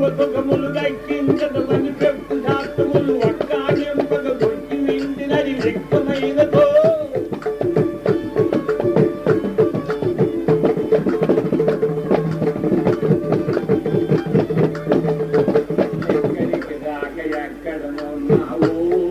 సుఖములు దక్కించదమని చెప్పు శాస్త్రములు ఒక్కానింపగ గొంతి నిండినది వ్యక్తమైనదో ఎక్కడికి రాక ఎక్కడనున్నావో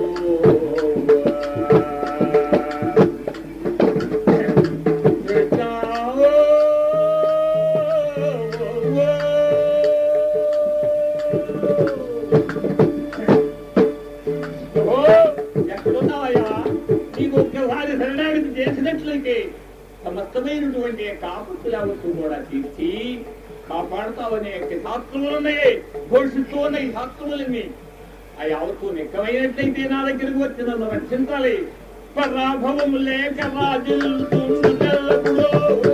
ఎక్కడున్నావయ్యా నీకు ఒక్కసారి శరణాగతి చేసినట్లయితే సమస్తమైనటువంటి కాపత్తులు అవసరం కూడా తీర్చి కాపాడుతావనే శాస్త్రములు ఉన్నాయి ఘోషిస్తూ ఉన్నాయి శాస్త్రములన్నీ అవి అవతూ నిక్కమైనట్లయితే నా దగ్గరికి వచ్చి నన్ను రక్షించాలి పరాభవము లేక రాజులుతుంది తెల్లపుడు.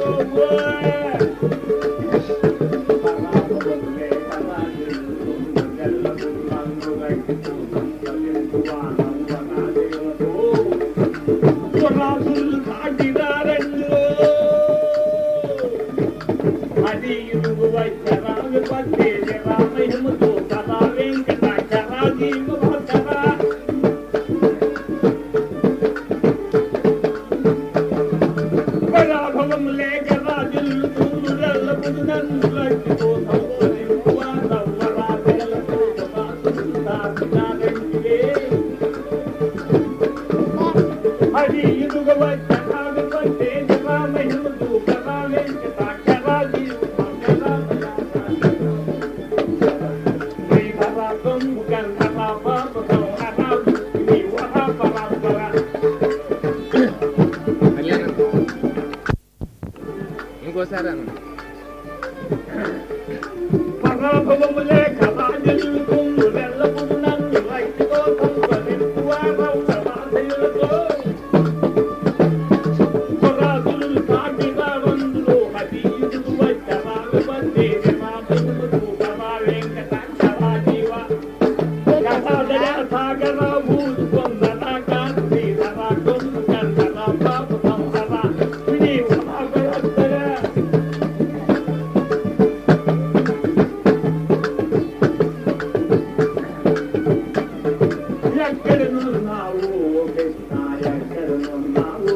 పరాభవము లేక రాజులుతుంది తెల్లపుడు. నన్ను రక్షించు సంతరించువానవ్వనాదేవతో. పురాసులు కాటిదారండు. అది ఇరుగు వైద్యరాలు పట్టేది రామయ్యముతో సదా వెంకటాచరా జీవభద్రా పరాభవం లేక రాజులు తూరులప్పుడు నన్ను లక్ష్మితో సంతరింపువా నవ్వరాజులతో సదాసులు సాధినారంటివే. అది ఇరుగ వచ్చాడు పట్టేది రామయ్యముతో సదా వెంకటాచరా జీవభద్రా ఇంకోసారి అన్న ఎక్కడనున్నావు కృష్ణ ఎక్కడనున్నావు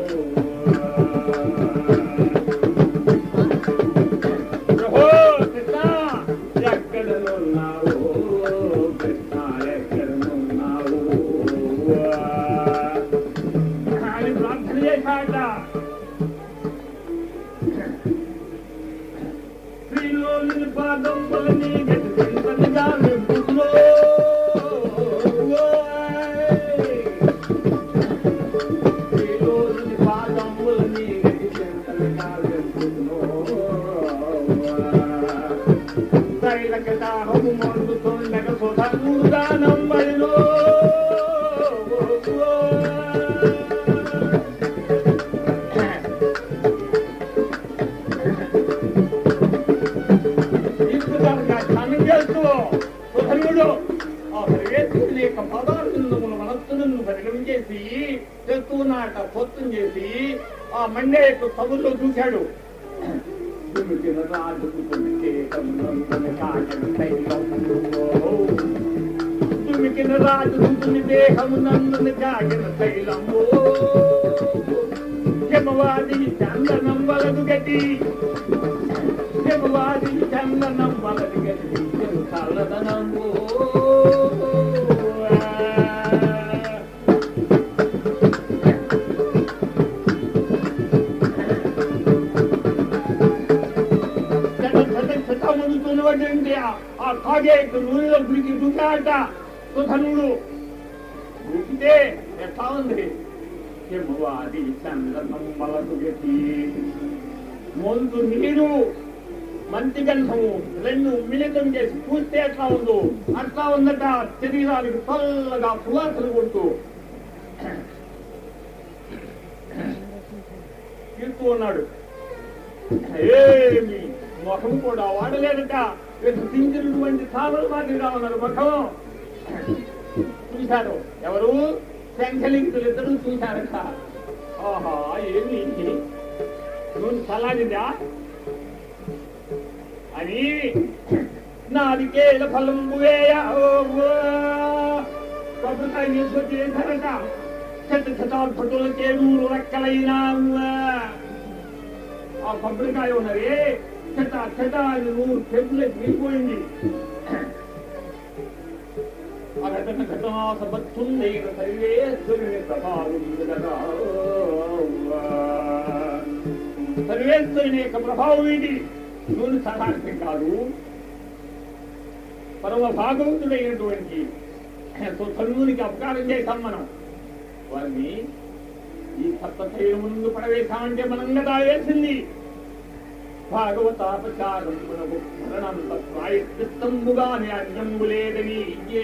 ఓ కృష్ణ ఎక్కడనున్నావు కృష్ణ ఎక్కడనున్నావు అని ప్రార్థన చేశాడ శ్రీలోని పాదం వలని గతి చింతనగా నింపులో శ్రీలోని పాదం వలని గతి చింతనగా నింపులో తైలకటాహము మండుతుండగ సుధనుదానం బడిలో ఇప్పుడు కనుక ధ్యానం చేస్తూ సుధనుడు ఆ పరివేశుని యొక్క పదార్థములను మనస్సులను పరిగణించేసి చెత్తు నాట పొత్తం చేసి ఆ మండే యొక్క సభలో చూశాడు దుమికిన రాజుకు దుమికేకమునందున కాగని తైలములో. దుమికిన రాజుకు దుమి దేహమునందున కాగిన తైలము హిమవాది చందనం వలదు గతి హిమవాది చందనం వలదు గతి చల్లదనము చదువుతున్నటువంటి ఆ కాగే నూనెలో గురికి దూకాట సుధనుడు దూకితే ఎట్లా ఉంది హిమవాది చందనం వలదు గతి ముందు నీరు మంచి గంధము రెండు మిళితం చేసి పూస్తే ఎట్లా ఉందో అట్లా ఉందట శరీరానికి చల్లగా సువాసన కొడుతూ తీస్తూ ఉన్నాడు ఏమి ముఖం కూడా వాడలేదట సించినటువంటి సాగల మాదిరిగా ఉన్నారు ముఖం చూశారు ఎవరు శంఖలింగులు ఇద్దరు చూశారట ఆహా ఏమి నువ్వు చల్లారిందా అని నారికేల ఫలంబు వేయ కొబ్బరికాయ తీసుకొచ్చి వేశారట చెత్త శతాబ్దతుల చేడూరు రెక్కలైనా ఆ కొబ్బరికాయ ఉన్నది చెత్త చెత్త అని నూరు చెప్పులకి వెళ్ళిపోయింది ఆ ఘటన ఘటనా సబత్తుందైన సర్వేశ్వరుని ప్రభావం కదా సర్వేశ్వరుని యొక్క ప్రభావం ఇది నూనె సాధారణం కాదు పరమ భాగవంతుడైనటువంటి తల్లునికి అపకారం చేశాం మనం వారిని ఈ సప్తశైల ముందు పడవేశామంటే మనం కదా వేసింది భాగవతాపచారమునకు మరణంత ప్రాయశ్చిత్తంబుగాని అన్యంబు లేదని ఇయ్యే.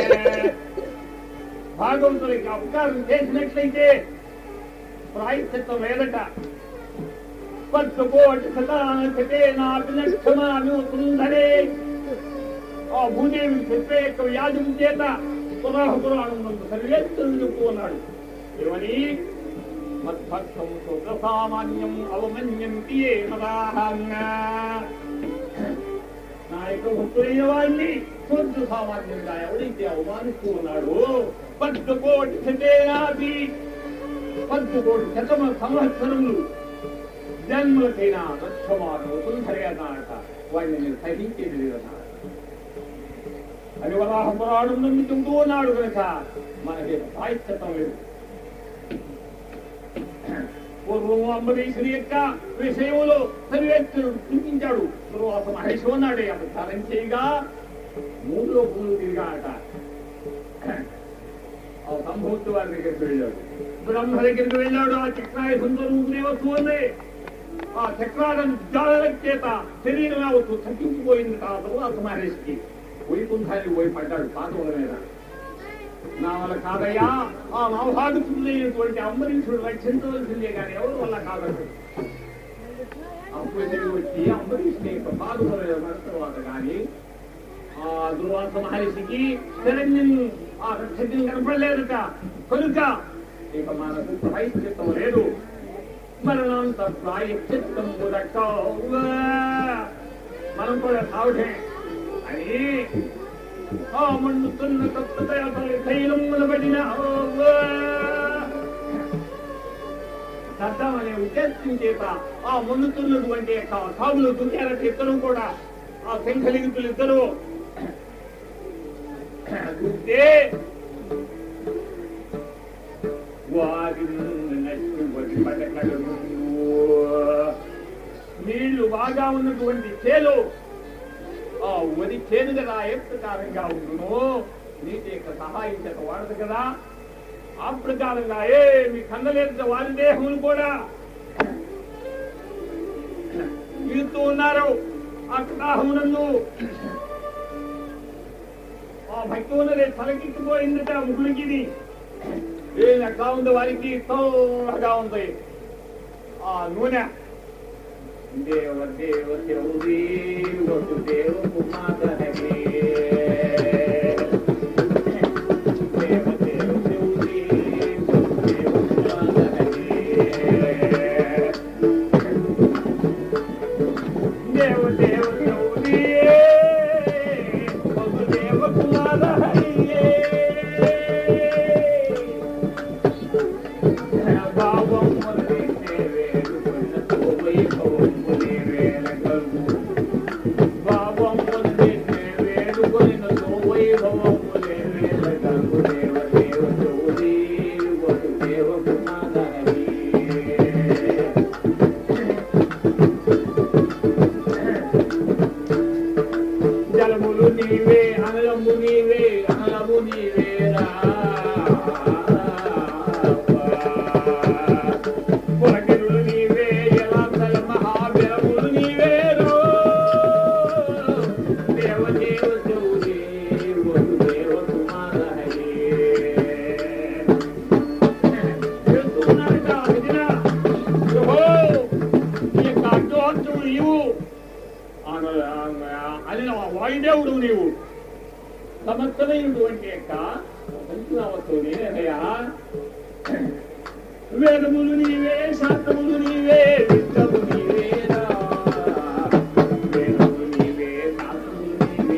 భాగవతులకి అపకారం చేసినట్లయితే ప్రాయశ్చిత్తం లేదట పట్టుకోటి సదానకటే నాపి నక్షమాను సుందరే ఆ భూదేవి చెప్పే యొక్క వ్యాధం చేత పురాణ పురాణం నందు సర్వేశ్వరుడు చెప్పుకున్నాడు ఏమని మద్భక్తం సామాన్యం అవమన్యంతి ఏ మదాహంగా నా యొక్క భక్తులైన వారిని శుద్ధ సామాన్యంగా ఎవరైతే అవమానిస్తూ ఉన్నాడు పద్దు కోటి శతేనాది పద్దు కోటి శతమ సంవత్సరములు జన్మలకైనా లక్ష్యమాను సుందరగానట వాడిని నేను సహించేది లేదన్నాడు అది వరాహ పురాణం నుండి చెబుతూ ఉన్నాడు కనుక మనకి సాహిత్యతం లేదు పూర్వం అంబరీషుని యొక్క విషయంలో సర్వేశ్వరుడు చూపించాడు తరువాత మహేష్ ఉన్నాడే అపచారం చేయగా మూడు లోపలు తిరిగాట ఆ సంభూతి వారి దగ్గరికి వెళ్ళాడు బ్రహ్మ దగ్గరికి వెళ్ళాడు ఆ చక్రాయుధంతో రూపునే వస్తూ ఉంది ఆ చక్రాలను జాలల చేత శరీరం యావత్తు తగ్గించిపోయింది ఆ తరువాత మహేష్కి వైకుంఠానికి పోయి పడ్డాడు పాతవుల మీద నా వల్ల కాదయ్యా ఆ నవభాగతులైనటువంటి అంబరీషుడు రక్షించవలసిందే కానీ ఎవరి వల్ల కాదండి అప్పుడు తిరిగి వచ్చి అంబరీషుని యొక్క పాదుల మీద తర్వాత కానీ ఆ దుర్వాస మహర్షికి శరణ్యం ఆ రక్షకులు కనపడలేదట కనుక ఇక మనకు ప్రాయశ్చిత్తం లేదు మరణంత ప్రాయశ్చిత్తం మనం కూడా సావుటే అని ఆ మండుతున్న తత్వతయాతల శైలం నిలబడిన దద్దం అనే ఉద్దేశం చేత ఆ మండుతున్నటువంటి యొక్క సాగులు దుంకారట ఇద్దరు కూడా ఆ శంఖలింగులు ఇద్దరు దూకితే వారిని నష్టపడి పడకలను నీళ్లు బాగా ఉన్నటువంటి చేలు ఆ వరి చేను కదా ఏ ప్రకారంగా ఉండును నీటి యొక్క సహాయం చేత వాడదు కదా ఆ ప్రకారంగా ఏమి కందలేదు వారి దేహములు కూడా ఈడుతూ ఉన్నారు ఆ కటాహమునందు ఆ భక్తులనే తలకిట్టుపోయిందట ముగ్గురికి ఏం ఎట్లా ఉంది వారికి తోగా ఉంది ఆ నూనె దేవ దేవ శౌరీ వసు దేవ కుమారహే దేవ దేవ శౌరీ వసు దేవ కుమారహే దేవ దేవ శౌరీ వసు దేవ కుమారహే భావం వదిలే వేడుకున్న వైభవం వేల కలుగు భావం వదిలే వేడుకున్న వైభవం వేల కలుగు దేవ దేవ చౌరీ వసు దేవ కుమారహరి జలములు నీవే అనలము నీవే అనలము నీవే రా పులకిరులు నీవే ఎలాంతల మహాబలములు నీవే రో దేవ దేవ చౌరీ వసు దేవ కుమార హరి చెప్తున్నారట విదిన ఓహో ఈ యొక్క అడ్డు నీవు అని వాయుదేవుడు నీవు సమస్తమైనటువంటి యొక్క పంచనామతో నేనయ్యా వేదములు నీవే శాస్త్రములు నీవే విద్యము నీవేరా వేదములు నీవే శాస్త్రములు నీవే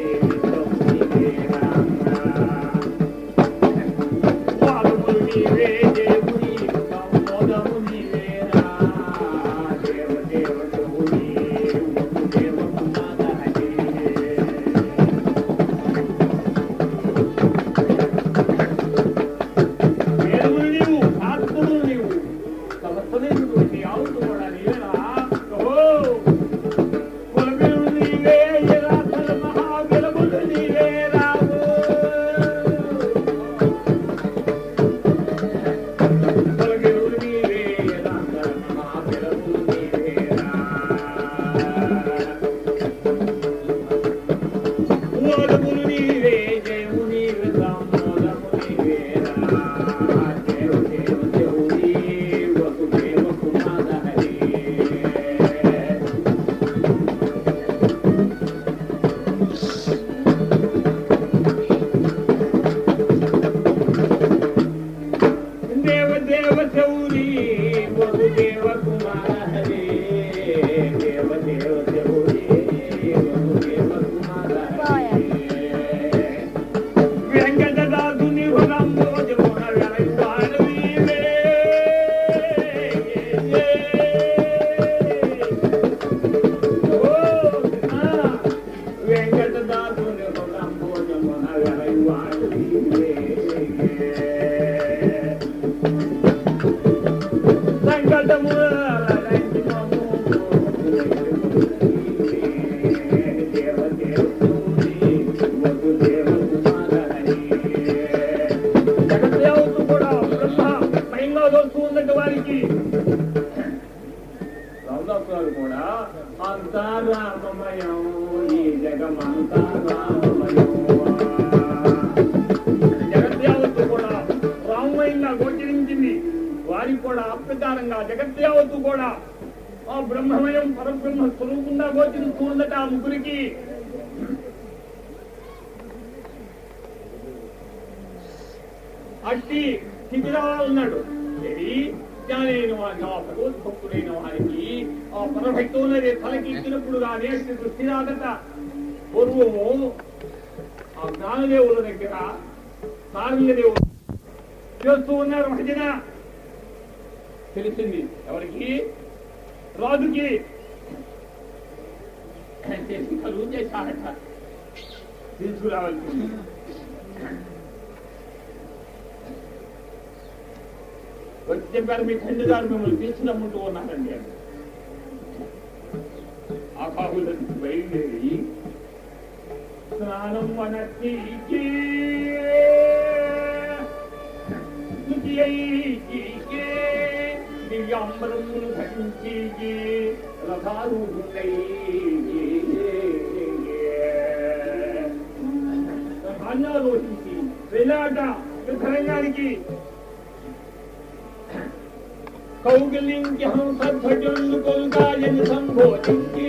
వారు కూడా అంతా రామమయం ఈ జగమంతా రామమయం జగద్యావత్తు కూడా రామమయంగా గోచరించింది వారికి కూడా అప్రకారంగా జగద్యావత్తు కూడా ఆ బ్రహ్మమయం పరబ్రహ్మ స్వరూపంగా గోచరిస్తూ ఉందట ఆ ముగ్గురికి అట్టి స్థితిగా ఉన్నాడు ఇది జ్ఞానైన వారికి ఆ భగవద్భక్తుడైన వారికి ఆ పరభక్తులనే తలకి ఇచ్చినప్పుడు కానీ అట్టి దృష్టి రాదట పూర్వము ఆ జ్ఞానదేవుల దగ్గర సారంగదేవుడు చేస్తూ ఉన్నారు భజన తెలిసింది ఎవరికి రాజుకి చేసి కలుగు చేశారట తీసుకురావాల్సింది వచ్చి చెప్పారు మీ తండ్రి గారు మిమ్మల్ని తీసుకురమ్మంటూ ఉన్నారండి అని. ఆ కాకుల నుంచి బయలుదేరి స్నానం వనకి దివ్యాంబరములు ధరించి రథారూఢులై రథాన్యాలోచించి వెళ్ళాట యుద్ధరంగానికి కౌగిలించి హంసధ్వజులు కొల్గాయని సంబోధించి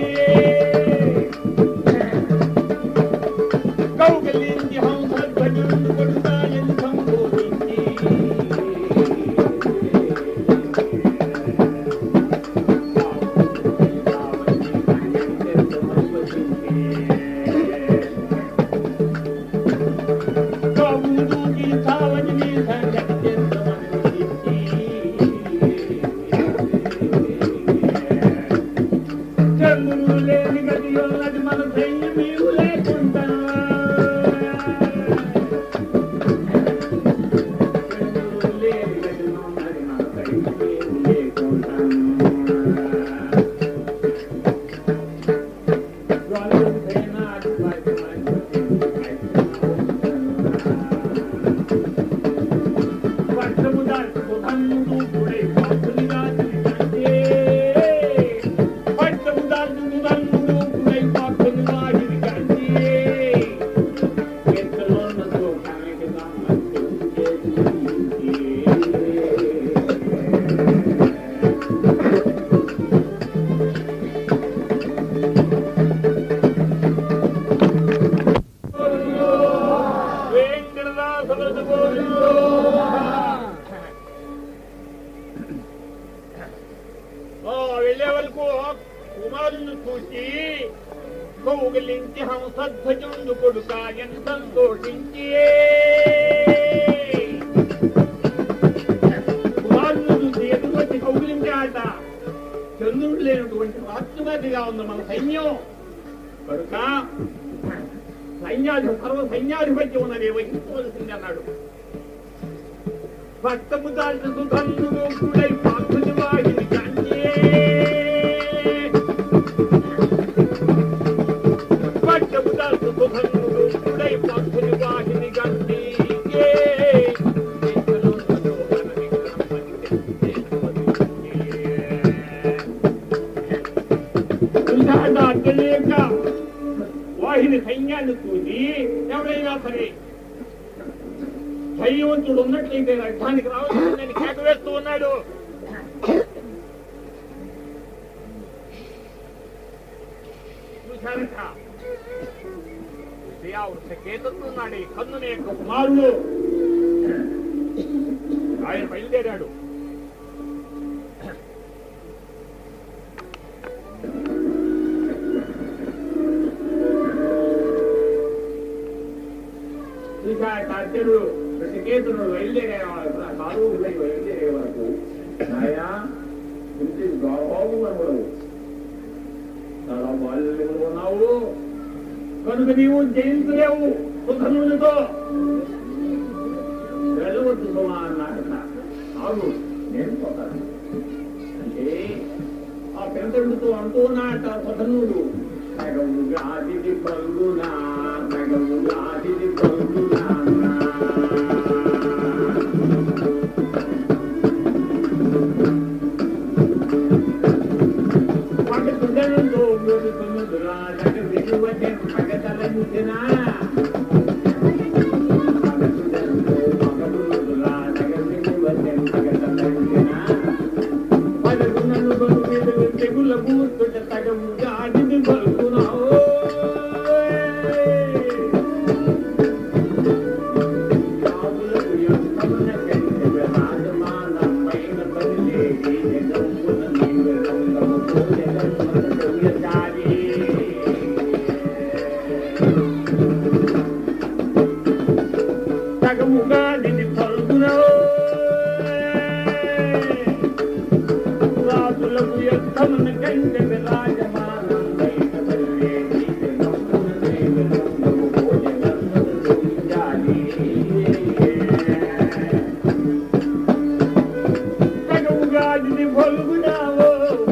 కౌగిలించి హంసధ్వజులు కొల్గాయని సంబోధించి కౌగిలించి సావజని చంద్రుడు లేని గది ఉన్నది మన సైన్యం నీవు లేకుండా చంద్రుడు లేని గది ఉన్నది మన సైన్యం నీవు లేకుండా స్వామి వెంకటదాస గోవిందో ఓ వెళ్ళే వరకు కుమారుని చూసి కౌగిలించి హంసధ్వజుండు కొడుక ఎంత సంతోషించి కుమారుని చూసి ఎదుటి కౌగిలించాట చంద్రుడు లేనటువంటి రాష్ట్రపతిగా ఉంది మన సైన్యం కనుక సైన్యాధి సర్వ సైన్యాధిపత్యం ఉన్నది వహించవలసింది అన్నాడు భక్తము దాల్చిన సుధన్నుడు కూడై పాత్రుని వాడిని కంటే భక్తము దాల్చిన సుధన్నుడు కూడై పాత్రుని వాడిని కంటే తెలియక వాహిని సైన్యాన్ని చూసి ఎవరైనా సరే ధైర్యవంతుడు ఉన్నట్లయితే రథానికి రావాల్సిందని కేక వేస్తూ ఉన్నాడు చూశారట కేతున్నాడు ఈ కన్నుని యొక్క కుమారుడు ఆయన బయలుదేరాడు అర్జునుడు ఋషికేతుడు బయలుదేరే కాలు బయలుదేరే వరకు నాయన ఇంటి గౌరవం మనవడు చాలా బాల్యంలో ఉన్నావు కనుక నీవు జయించలేవు సుధనులతో వెళ్ళవద్దు సుమా అన్నాడట ఆగు నేను పోతాను అంటే ఆ పెంతడుతో అంటూ ఉన్నాడట సుధనుడు నగముగా అతిథి పల్గునా నగముగా అతిథి పల్గునా పగ మగనుతో మెరుతున్నదురా జగవిలువతే మగతలంచినా మగనుదంతో మగనుదురా జగవిలువతే మగతలంచినా పదకునను బలుమిదు తెగుల పూర్తుట తగము గాడిని పలుకునావు కావులకు యుద్ధమున కంచె రాజమానం పైన బదిలేగి జగమున నీవు రంగము జగన్మన సవ్యచారి తగముగా నిన్ను పలుకునావు రాజులకు యుద్ధమున కంచె విరాజమానం పైన బదిలేగి జగమున నీవు రంగము జగన్మన సవ్యచారి తగముగాదిని పలుకునావో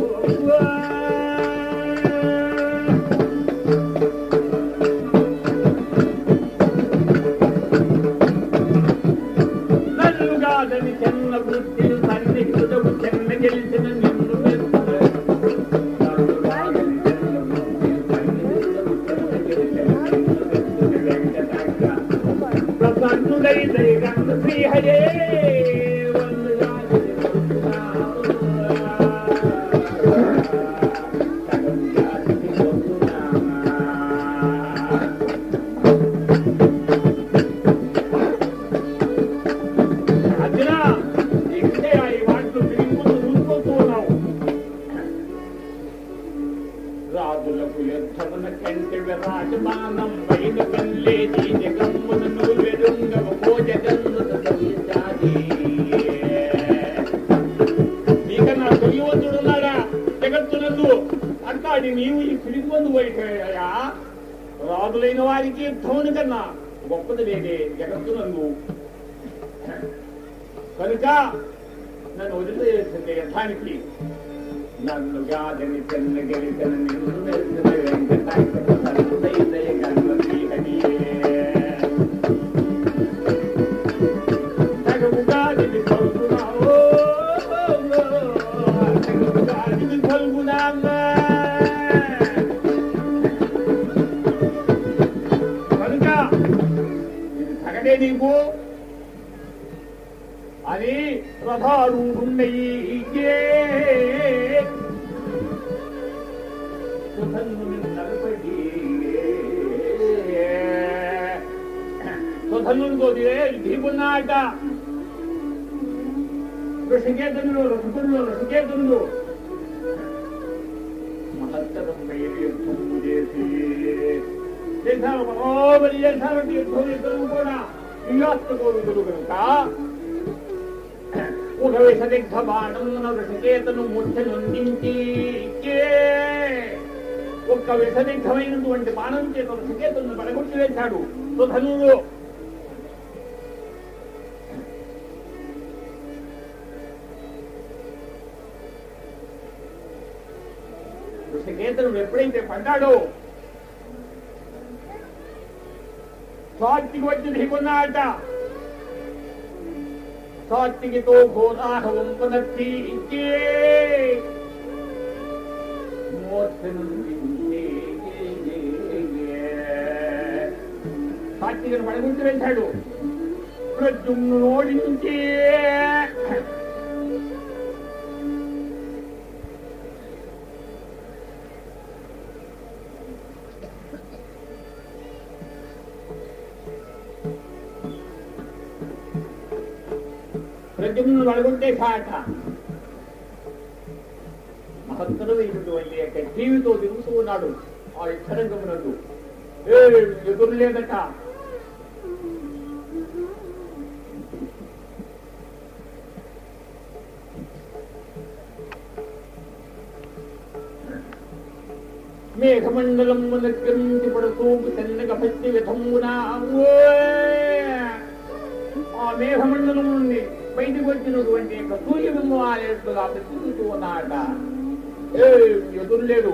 నన్నుగాదని చెన్న వృత్తిని సన్నిహితుడవు చెన్న గెలిచిన నిన్ను నన్నుగాదని చెన్న వృత్తిని సన్నిహితుడవు చెన్న గెలిచిన నిన్ను వెంకటంగ ప్రసన్నుడై దయగంధ శ్రీహరే అర్జున ఇక్కడే ఈ వాటిలో తిరిగిపోతూ చూసిపోతూ ఉన్నావు రాజులకు యుద్ధమున కంటి విరాజమానం పైన కల్లేది జగమ్మున నువ్వెరుంగవ భోజగన్నుత సవిచారి నీకన్నా తొలివంతుడున్నాడా జగత్తునందు అంటాడి నీవు ఈ పిలిగివందు అయిపోయాయా రాజులైన వారికి యుద్ధమును కన్నా గొప్పది లేదే జగత్తునందు కనుక నన్ను వదిలేసింది యథానికి నన్ను గాదని చెన్న గెలిచిన నిన్ను వెలిసిన వెంకటాచల సర్వుడైదయ గణపతి హరియే. తగము గాదిని పలుకునావో, తగము గాదిని పలుకునామా. కనుక ఇది తగదే నీకు అని రథారూఢున్నయి సుధన్నుడితో ఢీకున్నాట ఋషికేతనుడు రసకుడు ఋషికేతనుడు మహత్తరం బయలు యుద్ధము చేసి చేశారు బరోబరి చేశారు యుద్ధం ఇద్దరు కూడా ఇయాస్త కోరుతుడు కనుక ఒక విషదిగ్ధ బాణమున ఋషికేతను ముట్టనుండించి ఒక్క విషదిగ్ధమైనటువంటి బాణం చేత ఋషికేతును పడగొట్టి వేశాడు సుధనుడు ఋషికేతుడు ఎప్పుడైతే పడ్డాడో స్వాతికి వచ్చి ఢీకున్నాట సాత్వికతో ఘోరాహవం పునర్తి సాత్వికను పడగుంటూ వెళ్తాడు ప్రద్యుమ్ను ఓడించి ప్రద్యుమ్ను పడగొట్టే కాట మహత్తరమైనటువంటి యొక్క టీవీతో తిరుగుతూ ఉన్నాడు ఆ యుద్ధరంగమునందు ఏ ఎదురు లేదట మేఘమండలం మునగ్రించి పడుతూ తెల్లగ పచ్చి విధమునా ఆ మేఘమండలం నుండి బయటకు వచ్చినటువంటి యొక్క సూర్యబింబం అనేట్టుగా ప్రతిస్తూ ఉన్నాడ ఏ ఎదురు లేడు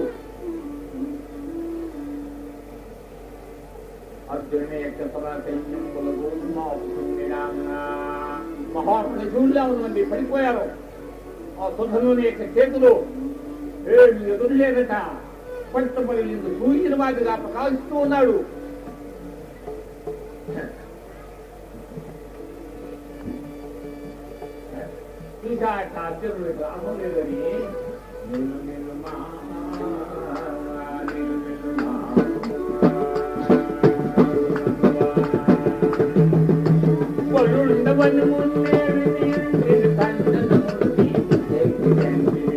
అర్జునుని యొక్క సైన్యం మహాత్ములా ఉన్నది పడిపోయారు ఆ సుధనుని యొక్క చేతులు ఏమి ఎదురు లేదట పట్టబడిన సూర్యుని మాదిరిగా ప్రకాశిస్తూ ఉన్నాడు ఇంకా అర్జునుడు గ్రామం లేదని నిన్ను నిన్ను మా నిన్ను నిన్ను మా పొరుండవను మున్నే వినియుండిని తండ్రను ముట్టి,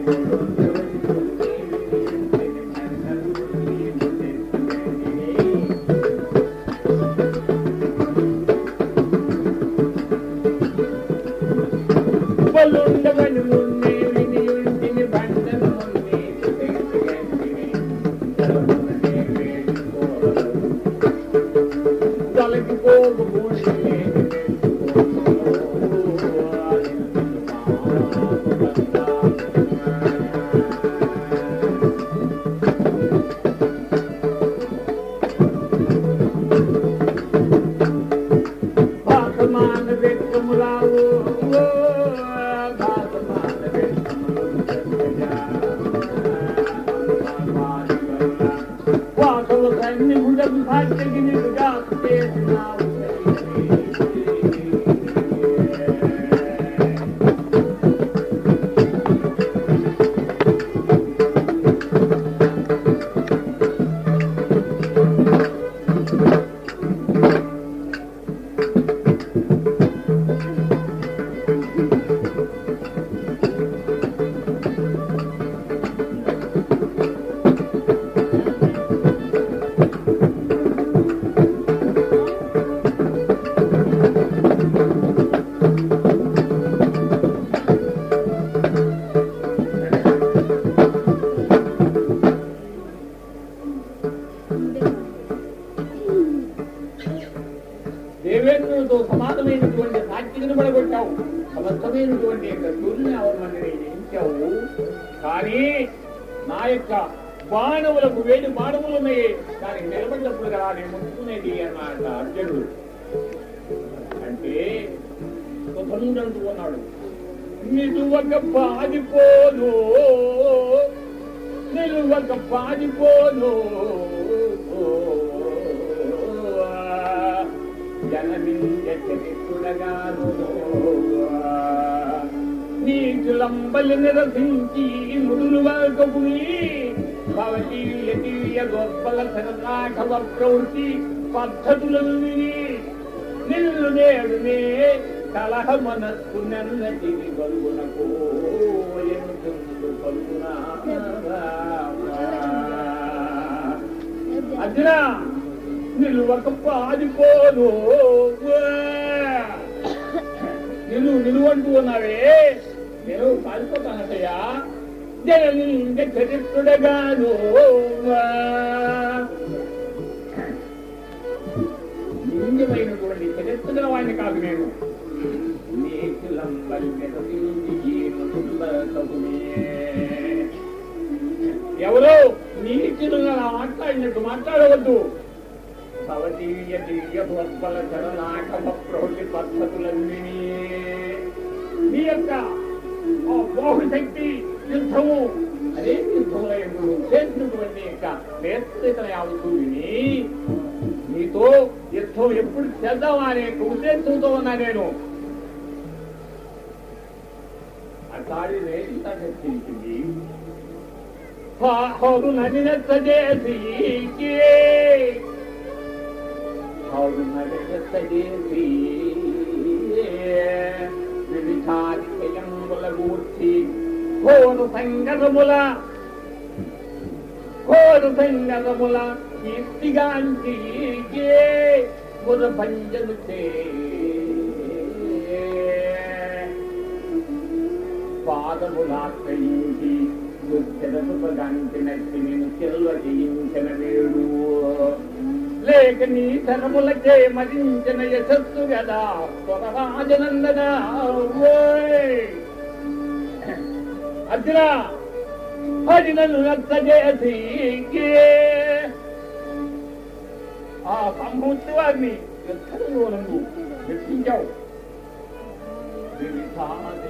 పొరుండవను మున్నే వినియుండిని బండను మున్ని, తొలగిపోవు భూషణే భాగమాన వెక్కములావు భాగమాన వాసవ కన్ని ముడం భాగ్యగినిగా చేసినావు దేవేంద్రుడితో సమానమైనటువంటి సాక్షిని పడగొట్టావు సమస్తమైనటువంటి యొక్క సూర్యుని అవన్నీ జయించావు కానీ నా యొక్క బాణములకు వేడి బాణములు ఉన్నాయి దానికి నిలబడినప్పుడు కదా నేను ముట్టుకునేది అన్నమాట అర్జునుడు అంటే సుఖండంటూ ఉన్నాడు నిలువక పాదిపోను నిలువక పాదిపోను జనమించగాను నీచులంబలి నిరసించి ముడులు వర్గపుని భవతీయ దివ్య గొప్పల సరళాఘవ ప్రవృత్తి పద్ధతులను విని నిన్ను నేడునే కలహ మనస్సు నన్నటి గలుగునకు ఎందుకు పలుకునా అర్జున నిలువక పాదిపోను నిన్ను నిలువంటూ ఉన్నావే నేను పారిపోతానటయ్యా జనలింగ చరిత్రుడగాను లింగమైనటువంటి చరిత్ర వాడిని కాదు నేను నీకులంబలి మెదపించి జీవనుందరతగునే. ఎవరో నీచులుగా మాట్లాడినట్టు మాట్లాడవద్దు భవదీయ దివ్య ప్రోత్బల చరణాకమ ప్రవృత్తి పద్ధతులన్నీ నీ యొక్క ఆ బాహుశక్తి యుద్ధము అదే యుద్ధంలో ఎప్పుడు చేసినటువంటి యొక్క నేతృత్వ యావత్తు విని నీతో యుద్ధం ఎప్పుడు చేద్దామా అనే యొక్క ఉద్దేశంతో ఉన్నా నేను అట్లాడి ఇంత చర్చించింది హౌరు నడినెత్త చేసి హౌరు నడినెత్త చేసి వివిధాదిశయంబుల గూర్చి ఘోరు సంగతముల ఘోరు సంగతముల కీర్తిగాంచి ముద పంజలు చే పాదములాశ్రయించి దుఃఖదసుపగాంచినట్టి నేను చెల్వ జయించిన వేడు లేక నీ శరములకే మరించిన యశస్సు గదా స్వరరాజనందన అర్జున అది నన్ను నచ్చజేసి ఆ సంభూతి వారిని యుద్ధంలో నన్ను మెప్పించావు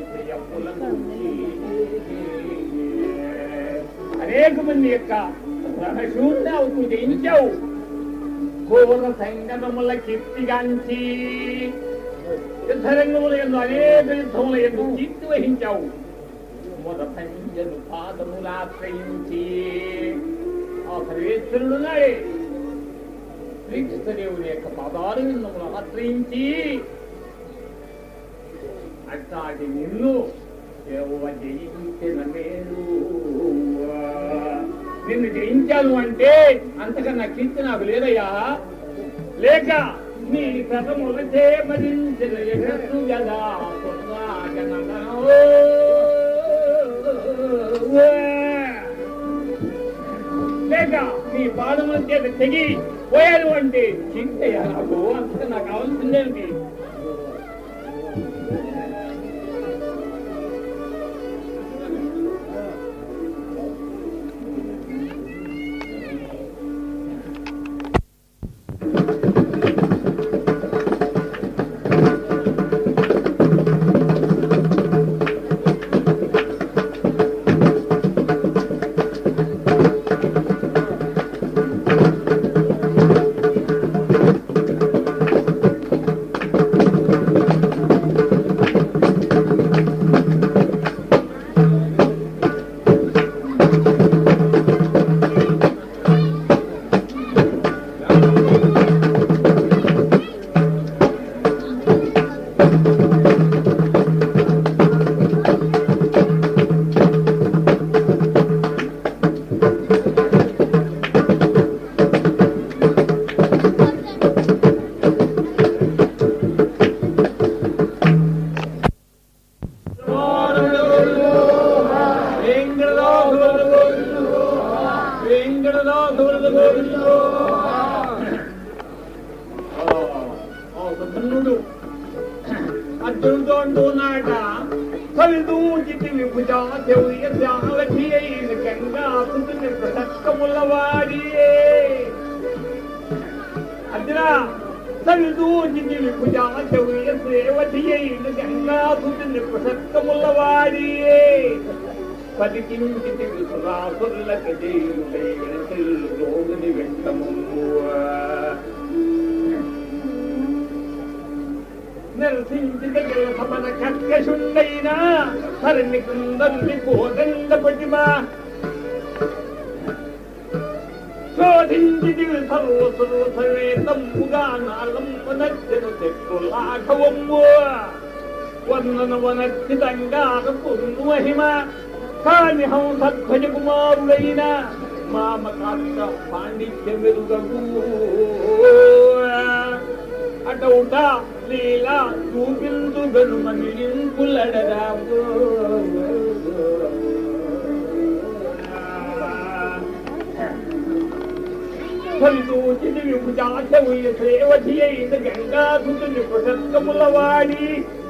అనేక మంది యొక్క రణశూన్యావు నువ్వు జయించావు ఘోర సంగమముల కీర్తిగాంచి యుద్ధరంగముల ఎందు అనేక యుద్ధముల ఎందు కీర్తి వహించావు మొదటంజలు పాదములాశ్రయించి ఆ సర్వేశ్వరుడు నాడే శ్రీకృష్ణదేవుని యొక్క పాదాలు విన్నములు ఆశ్రయించి అట్లాంటి నిన్ను దేవ జయించిన మేలు నిన్ను జయించాను అంటే అంతకన్నా కీర్తి నాకు లేదయ్యా లేక నీ కథముల చేమరించిన యశస్సు గదా లేక నీ పాదముల చేత తెగి పోయాను అంటే చింతయ్యా నాకు అంతగా నాకు కావాల్సిందేంటి అర్జునుడు అంటున్నాట కలిదూచితి విభుజాతి అయిన గంగా సుతుని ప్రసక్కములవాడి అర్జున కలిదూచితి విభుజాతి అయిన గంగా సుతుని ప్రసక్కములవాడి పదికించితి విసురాసుర్లక దేవుడైని వెంటము నరసించిదగల సమన కర్కశుండైన హరిని కుందల్ని కోదండ పటిమ శోధించిది సర్వ సర్వ సర్వేతంబుగా నాలంబనచ్చను చెట్టు లాఘవమ్ము వర్ణన వనచ్చితంగా పున్ను మహిమ కాని హంసధ్వజ కుమారుడైన మామకాంత పాండిత్య మెరుగవు అటౌట లీలా చూపిందు గనుమనింపులడరావు సంతోషిని విభుజాచవుయ శ్రేవతి అయిన గంగాధుని ప్రసక్కములవాడి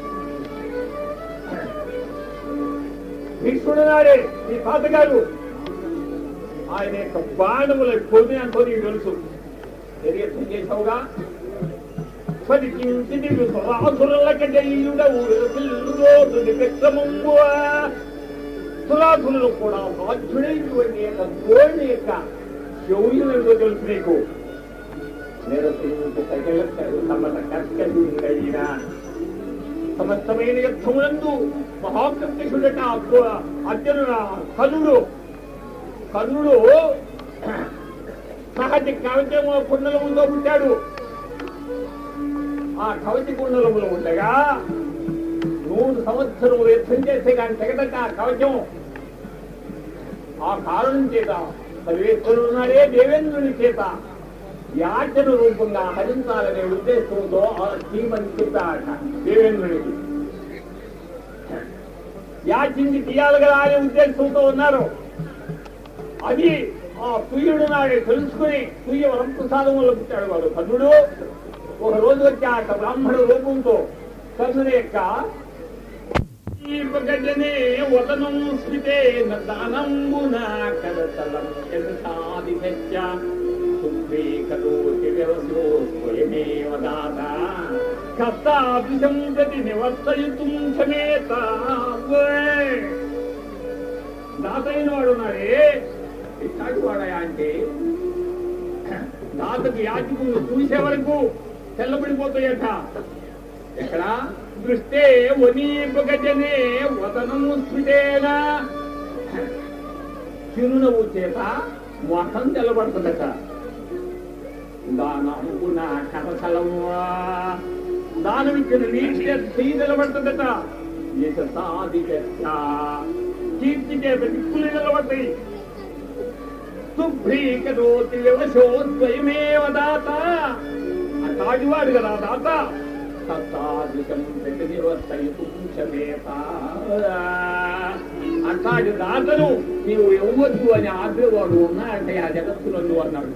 భీష్ముడు నాడే మీ తాతగారు ఆయన యొక్క బాణముల పొడి అంటూ నీకు తెలుసు తెలియదు చేసావుగా పలికించిది సురాసురులక జయుడవు పిల్లురోజుని విక్రమంబు సురాసురులు కూడా బాధ్యుడైనటువంటి యొక్క గోడి యొక్క శౌర్యం ఏంటో తెలుసు నీకు నిరసించి తగిలతాడు సమత కర్కశుడైన సమస్తమైన యుద్ధములందు మహాకర్కశుడట అర్జునుడ కనుడు కర్ణుడు సహజ కవచము కుండల ముందో పుట్టాడు ఆ కవచ కుండలములు ఉండగా నూరు సంవత్సరములు యుద్ధం చేస్తే కానీ తెగదట ఆ కవచం ఆ కారణం చేత సర్వేశ్వరుడు నాడే దేవేంద్రుని చేత యాచన రూపంగా హరించాలనే ఉద్దేశంతో ఆ శ్రీమని చెప్పాట దేవేంద్రునికి యాచించి తీయాలి కదా అనే ఉద్దేశంతో ఉన్నారు అది ఆ తుయ్యుడు నాడే తెలుసుకుని తుయ్య వరంప్రసాదంలో పుట్టాడు వాడు కర్ణుడు ఒక రోజు వచ్చి ఆ బ్రాహ్మణ రూపంతో కర్ణుని యొక్క గజనే వదనం స్మితే దానంబున కరతలం సాధి సత్య సుఖే కరోతి వ్యవసో స్వయమేవ దాత కష్టాభిషం గతి నివర్తయుతుం క్షమేత దాతైన వాడు ఉన్నాడే ఇట్లాంటి వాడయా అంటే దాతకు యాచకులు చూసే వరకు తెల్లబడిపోతాయట ఎక్కడ దృష్టే వనీపగజనే వదనము స్ఫుటేనా చిరునవ్వు చేత మొఖం తెల్లబడుతుందట దానమున కథలము దానం ఇచ్చిన నీటి చెయ్యి నిలబడుతుందట ఇక సాది కీర్తి చేత దిక్కులు నిలబడతాయి శుభ్రీకరోతి వ్యవశో స్వయమేవ దాత ఆ తాగివాడు కదా దాత తత్తాదృశం ప్రతినివర్తయుపుంశమేత అట్లాంటి దాతను నీవు ఇవ్వద్దు అని ఆగ్రహవాడు ఉన్నా అంటే ఆ జగత్తులో నువ్వు అన్నాడు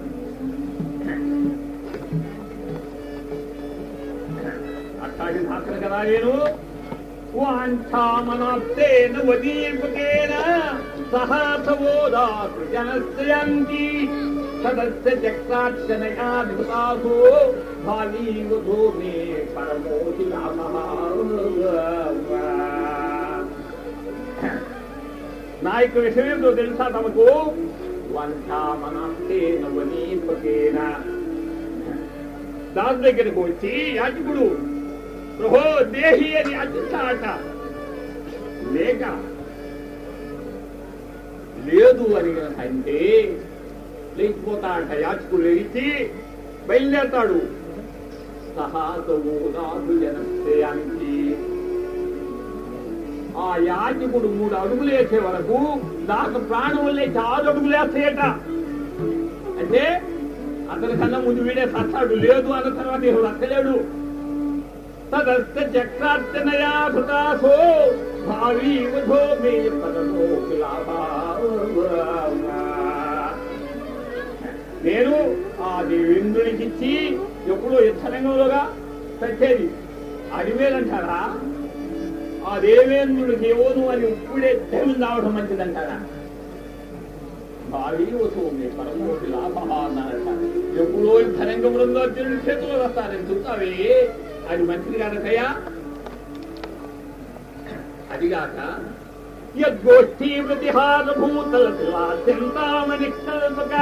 అట్లాంటి దాతను కదా నేను వాంఛామనాప్తేన వదీర్పకేన సహాసవోదాసు జనశ్రయంతి సదస్య చక్రాక్షనయా ధృతాసో భావీవధో మే పరమోతి నా యొక్క విషయం ఏంటో తెలుసా తమకు వంచామనాప్తేన వదీర్పకేన దాని దగ్గరకు వచ్చి యాచకుడు ప్రభో దేహి అని అర్జించాట లేక లేదు అని అంటే లేచిపోతాడట యాచకుడు లేచి బయలుదేరతాడు సహాసము నాదు జనశ్రేయానికి ఆ యాచకుడు మూడు అడుగులు వేసే వరకు దాకా ప్రాణం వల్లే చాలా అడుగులు వేస్తాయట అంటే అతని కన్నా ముందు వీడే సత్తాడు లేదు అన్న తర్వాత ఇహ రక్కలేడు తదస్త చక్రార్చనయా భృతాసో భావీ వధో మే పదమో నేను ఆ దేవేంద్రునికి ఇచ్చి ఎప్పుడో యుద్ధరంగంలోగా పెట్టేది అడిమేలంటారా ఆ దేవేంద్రుడికి ఏవోను అని ఇప్పుడే దెయ్యం రావడం మంచిదంటారా భారీ వస్తువు పరమోటి లాభ అన్నారట ఎప్పుడో యుద్ధరంగంలో అర్జునుడి చేతిలో వస్తారని చూస్తావే అది మంచిది కాదకయ్యా అదిగాక యద్గోష్ఠీ ప్రతిహార భూతల చింతామణి కల్పక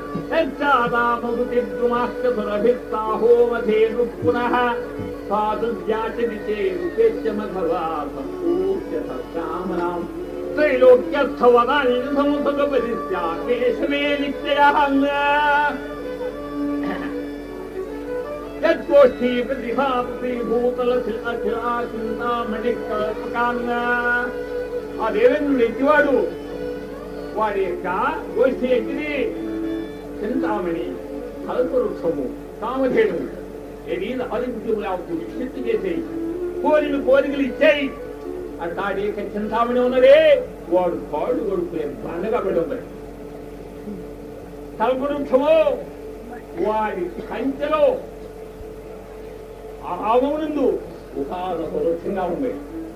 యచ్చాదామృతిద్రుమాష్టసురభిస్తాహోమధే పునః సాధుర్యాచరి చేరుకేత్యమఘవా సంపూర్య సత్యామనాం త్రైలోక్యస్థవదాని సముసగపరిస్యా కేశమే నిత్యయాహంగా యద్గోష్ఠీ ప్రతిభాపతి భూతల చింతామణి కల్పకాంగా ఆ దేవేంద్రుడు ఎత్తివాడు వాడి యొక్క గోష్ఠి ఎత్తిది చింతామణి కల్పవృక్షము కామధేను ఏది ఆదిత్యములు విక్షిప్తి చేసేయి కోరిన కోరికలు ఇచ్చేయి అట్లాంటి యొక్క చింతామణి ఉన్నదే వాడు పాడు కొడుకునే బండగా పడి ఉంది కల్పవృక్షము వాడి కంచెలో ఆ ఆగమునందు ఉపాధి వృక్షంగా ఉంది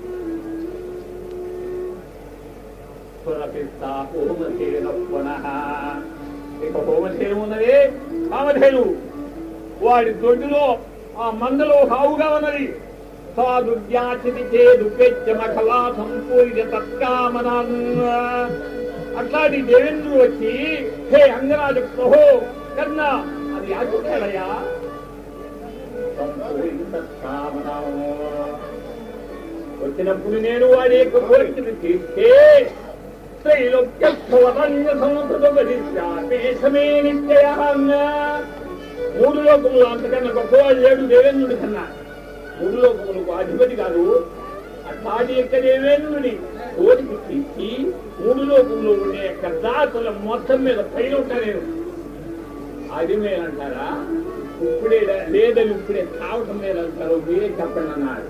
పురపిస్తా హోమధేన పునః ఇక హోమధేను ఉన్నది కామధేను వాడి దొడ్డులో ఆ మందలో హావుగా ఉన్నది సాధుర్యాచితి చేదు పెచ్చమఖలా సంపూర్య తత్కామనాన్న అట్లాంటి దేవేంద్రుడు వచ్చి హే అంగరాజ ప్రభో కర్ణ అది యాచుడయా సంపూర్య తత్కామనాన్న వచ్చినప్పుడు నేను వాడి యొక్క కోరికను తీర్చే త్రైలోక్యత్వరణ్య సంస్కృతమే నిత్యయంగా మూడు లోకములు అంతకన్నా గొప్పవాడు లేడు దేవేంద్రుడి కన్నా మూడు లోకములకు అధిపతి కాదు అట్లాంటి యొక్క దేవేంద్రుని కోరిక తీర్చి మూడు లోకములు ఉండే యొక్క దాతల మొత్తం మీద పైన ఉంటా నేను అది మేలంటారా ఇప్పుడే లేదని ఇప్పుడే తావటం మీద అంటారు మీరే చెప్పండి అన్నమాట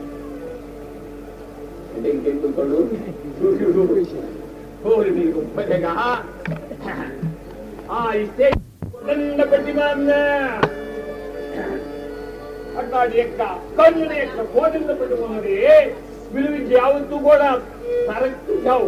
అంటే ఇంకెందుకు కోరి నీకు ఉపజగా ఆ ఇస్తే కొండ పెట్టినాన్న అట్లాంటి యొక్క కన్నుల యొక్క కోరిన పెట్టుకున్నది విలువించి యావత్తు కూడా తరచుచావు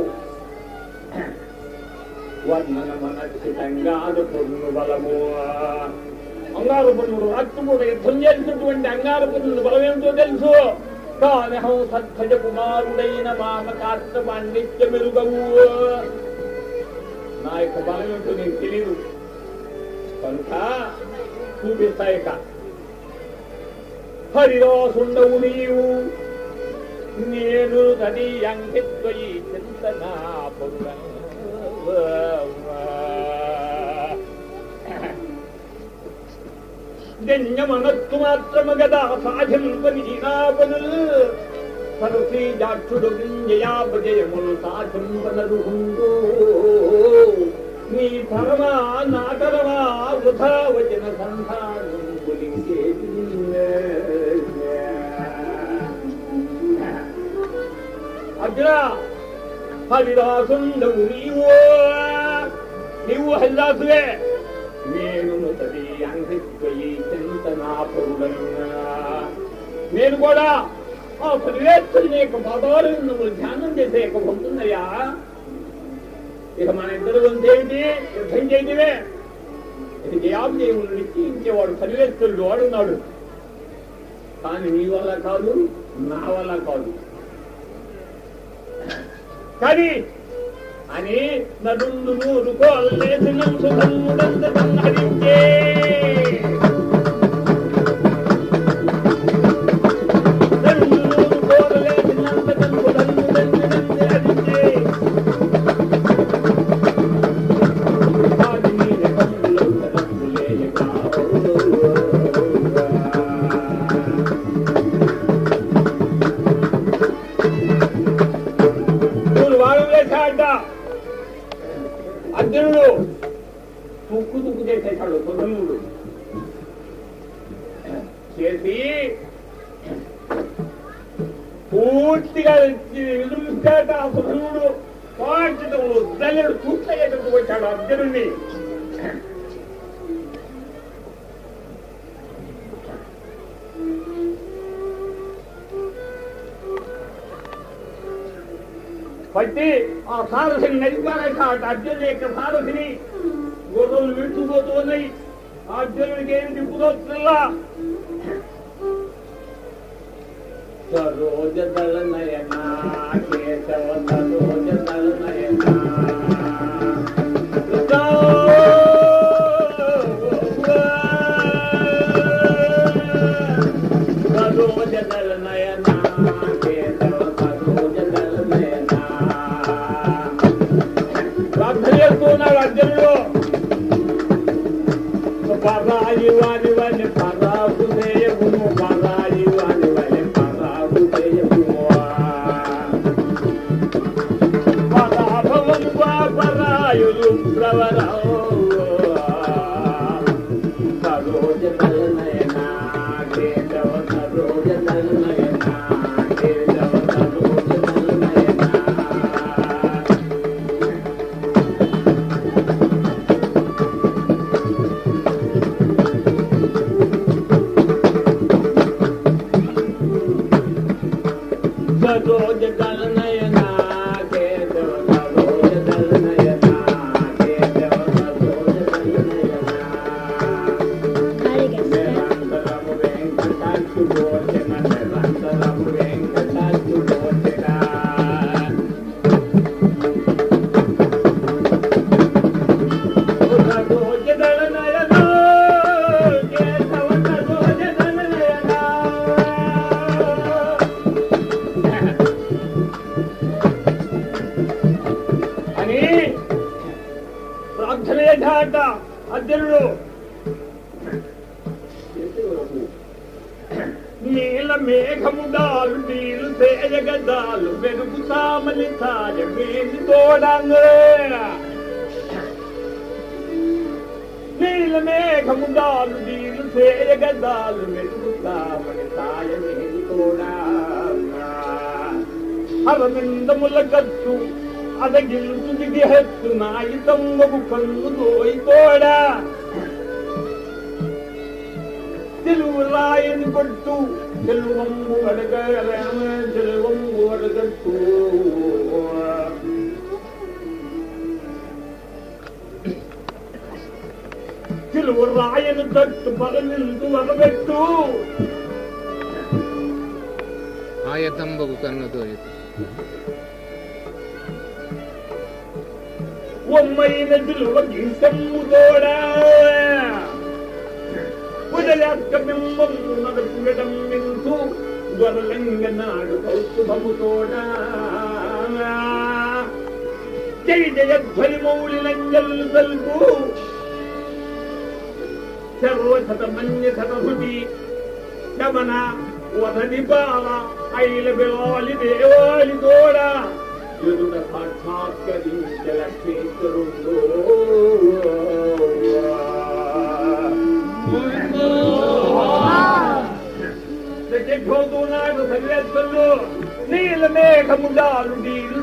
వర్ణన మనక్షితంగా పొన్ను బలము అంగారు పొన్నుడు అత్తుముడు యుద్ధం చేసినటువంటి అంగారు పొన్నుడు బలం ఏమిటో తెలుసు కానహం సత్భజ కుమారుడైన మామ కాస్త పాండిత్య మెరుగవు నా యొక్క బలం ఏంటో నీకు తెలియదు కనుక చూపిస్తాయిక హరిదాసుండవు నీవు నేను తది అంకిత్వయి చింతనా జన్యమనత్తు మాత్రము గదా సాధింపని జీనాపనులు సరసీ జాక్షుడు జయా ప్రజయములు సాధింపనరు నీ తరమా నా తరమా వృధా వచన సంధానం పులించేది అర్జున హరిదాసుండవు నీవు నీవు హరిదాసువే నేను తది అంకిత్వయి చింతనా నేను కూడా ఆ పరివేత్తుని యొక్క పదాలు నువ్వు ధ్యానం చేసే యొక్క ఉంటుందయ్యా ఇక మన ఇద్దరు వంతేమిటి యుద్ధం చేయటమే ఇక జయాభిజయములు నిశ్చయించేవాడు పరివేత్తుడు వాడున్నాడు కానీ నీ వల్ల కాదు నా వల్ల కాదు కానీ అని నడుండు నూరు కోల్లేసిన సుఖముడంతం హరించే నడుండు నూరు కోల్లేసినంతకం సుఖముడంతం హరించే ఆది నీ రకములో తరపులేయగా మూడు వారం వేశాడ అర్జునుడు తుక్కు తుక్కు చేసేశాడు సుధనుడు చేసి పూర్తిగా విజృంభిస్తాట ఆ సుధనుడు పాంచటములు దళిడు తూట్లయ్యేటట్టు వచ్చాడు అర్జునుడిని పట్టి ఆ సారథిని నడిపారట అర్జునుడి యొక్క సారథిని గోడలు విడిచిపోతూ ఉన్నాయి ఆ అర్జునుడికి ఏమి దిప్పుదోస్తున్నా సరోజ దళ నయన కేశవ సరోజ దళ నయన సరోజ దళ నయన కేశవ సరోజ దళ నయన ప్రార్థన చేస్తున్నాడు అర్జునుడు పరాయి వారి వని పరాకు చేయకుము పరాయి వారి వని పరాకు చేయకుము పరాభవము పరాయులు ప్రవరవు సరోజ నయన కేశవ సరోజ నయన కేశవ సరోజ నయన సరోజ దళ నయన కేశవ సరోజ దళ నయన కేశవ సరోజ దళ నయన నిరంతరము వెంకటాక్షు భోజన నిరంతరము వెంకటాక్షు భోజన సరోజ దళ నయన కేశవ సరోజ దళ నయన అని ప్రార్థన చేశాట అర్జునుడు నీల మేఘముడాలు నీళ్ళు తేజగదాలు వెలుగు సామలి సాయమేని తోడంగే నీల మేఘముడాలు నీళ్ళు తేజగదాలు వెలుగు సామలి సాయమేని తోడంగా అరవిందముల గట్టు అదగిల్లు దిగి హెత్తు నాయితమ్మకు కన్ను తోయితోడా తెలుగు రాయని కొట్టు తెలువంబు అడగలేమ తెలువంబు అడగట్టు తెలుగు రాయని తట్టు పగలిందు అడగట్టు ఆయతంబగు కన్నుతో ఒమ్మైన విలువ గీసమ్ము తోడా ఉదయాత్క బింబము నడుపుగడం మించు గొరలంగ నాడు కౌస్తుభము తోడా జయ జయధ్వని మౌళి లంజల్ తల్పు సర్వశత మన్య శతభుతి గమన వదని బాల ఐల బిలాలి దేవాలి తోడ ఎదుట సాక్షాత్కరించ లక్ష్మీశ్వరుడు ప్రత్యక్షవుతున్నాడు సర్వేశ్వరుడు నీల మేఘముడాలు నీళ్ళు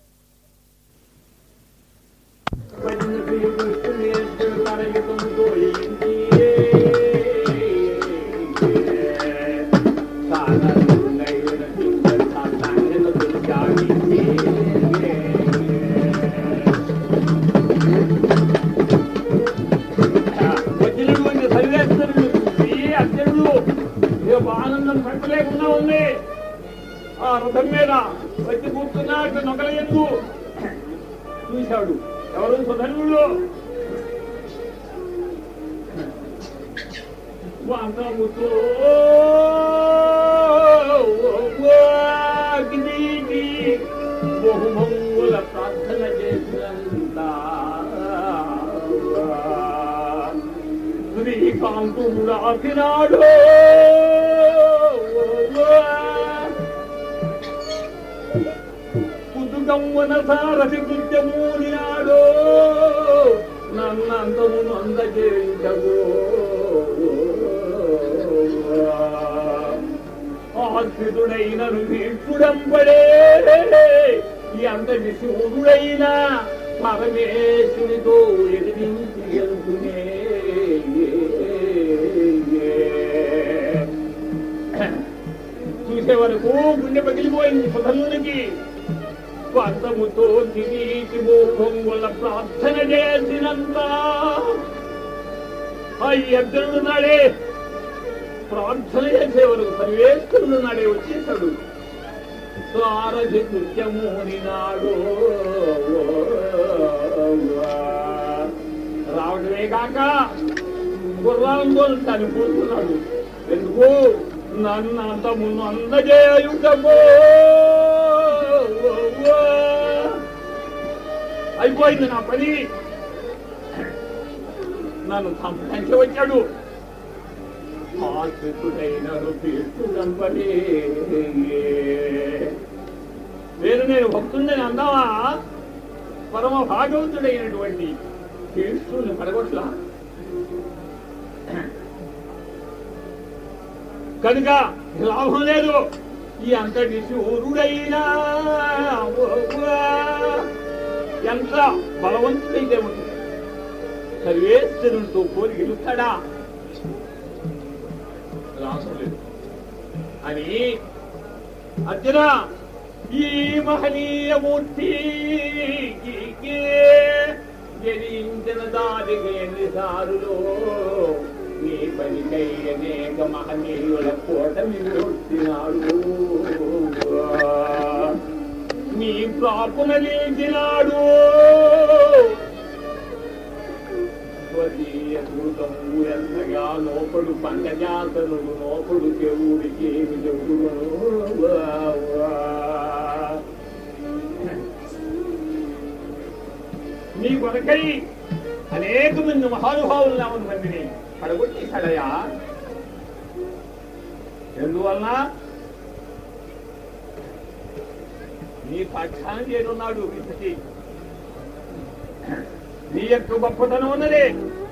వచ్చినటువంటి సర్వేశ్వరుడు ఈ అర్జునుడు రేపు ఆనందం పట్టలేకుండా ఉంది ఆ రథం మీద వచ్చి కూర్చున్నాడు నొకల ఎందు చూశాడు ఎవరు సుధనుడు వందముతో అగ్నికి బహుమంగుల ప్రార్థన చేసినంత శ్రీకాంతుడు రాసినాడు కుదుగమ్మన సారథి కృత్యమూలినాడు నన్నంతమును అందజేయించగో ఆశ్రితుడైనను భీష్ముడంబడే ఈ అంతటి శూరుడైన పరమేశ్వరితో ఎదిరించి వెళ్తునే చూసే వరకు గుండె పగిలిపోయింది సుధనునికి స్వార్థముతో తిరిగి మోహంగుల ప్రార్థన చేసినంత అయ్యర్జునుడు నాడే ప్రార్థన చేసే వరకు సర్వేశ్వరుడు నాడే వచ్చేశాడు సారథి కృత్యమూని నాడు రావడమే కాక గుర్రాలతో తను కూర్చున్నాడు ఎందుకు నన్ను అంత ముందు అందజేయుటకో అయిపోయింది నా పని నన్ను సంపాదించి వచ్చాడు ఆశ్రితుడైన తీర్చుడంపడే నేను నేను భక్తుడిని అందావా పరమ భాగవతుడైనటువంటి తీర్చుని పడగొట్ల కనుక లాభం లేదు ఈ అంతటి శూరుడైనా ఎంత బలవంతుడైతే ఉంటుంది సర్వేశ్వరునితో కోరి గెలుస్తాడా రాసలేదు అని అర్జున ఈ మహనీయ మూర్తి జరించిన దారికి ఎన్నిసారులో నీ పనికై అనేక మహనీయుల కూటమి కూర్చినాడు నీ ప్రాపున నిలిచినాడు స్వదీయ దూతము ఎంతగా నోపడు పంకజాతనుడు నోపడు దేవుడికి ఏమి చెవుడును నీ కొరకై అనేక మంది మహానుభావులు నామని మందిని పడగొట్టేశాడయా ఎందువలన నీ సాక్ష్యాన్ని చేరున్నాడు ఇంతకీ నీ యొక్క గొప్పతనం ఉన్నది